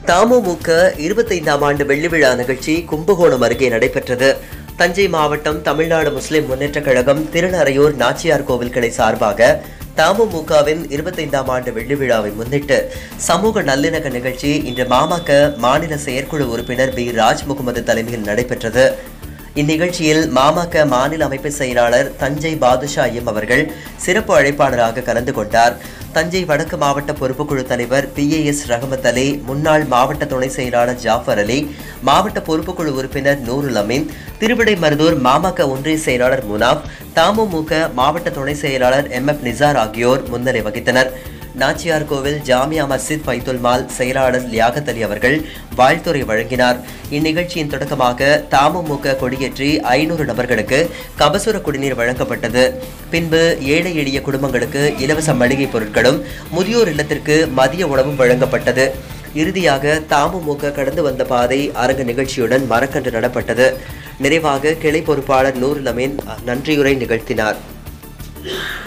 தமுமுக இருபத்தைந்தாம் ஆண்டு வெள்ளி விழா நிகழ்ச்சி கும்பகோணம் அருகே நடைபெற்றது தஞ்சை மாவட்டம் தமிழ்நாடு முஸ்லிம் முன்னேற்றக் கழகம் திருநறையூர் நாச்சியார் கோவில் கிளை சார்பாக தமுமுகவின் இருபத்தைந்தாம் ஆண்டு வெள்ளி விழாவை முன்னிட்டு சமூக நல்லிணக்க நிகழ்ச்சி இன்று மாமக மாநில செயற்குழு உறுப்பினர் பி ராஜ் முகமது தலைமையில் நடைபெற்றது இந்நிகழ்ச்சியில் மாமக மாநில அமைப்பு செயலாளர் தஞ்சை பாதுஷா எம் அவர்கள் சிறப்பு அழைப்பாளராக கலந்து கொண்டார் தஞ்சை வடக்கு மாவட்ட பொறுப்புக்குழு தலைவர் பி ஏ எஸ் ரஹமத் அலி முன்னாள் மாவட்ட துணை செயலாளர் ஜாஃபர் அலி மாவட்ட பொறுப்புக்குழு உறுப்பினர் நூருல் அமீன் திருவிடைமருதூர் மாமக ஒன்றிய செயலாளர் முனாப் தமுமுக மாவட்ட துணை செயலாளர் எம் எஃப் நிசார் ஆகியோர் முன்னிலை வகித்தனர் நாச்சியார் கோவில் ஜாமியா மஸ்ஜித் பைத்துல் மால் செயலாளர் லியாகத் அலி அவர்கள் வாழ்த்துரை வழங்கினார் இந்நிகழ்ச்சியின் தொடக்கமாக தமுமுக கொடியேற்றி ஐநூறு நபர்களுக்கு கபசுர குடிநீர் வழங்கப்பட்டது பின்பு ஏழை எளிய குடும்பங்களுக்கு இலவச மளிகை பொருட்களும் முதியோர் இல்லத்திற்கு மதிய உணவும் வழங்கப்பட்டது இறுதியாக தமுமுக கடந்து வந்த பாதை அரங்க நிகழ்ச்சியுடன் மரக்கன்று நடப்பட்டது நிறைவாக கிளை பொறுப்பாளர் நூருல் அமீன் நன்றியுரை நிகழ்த்தினார்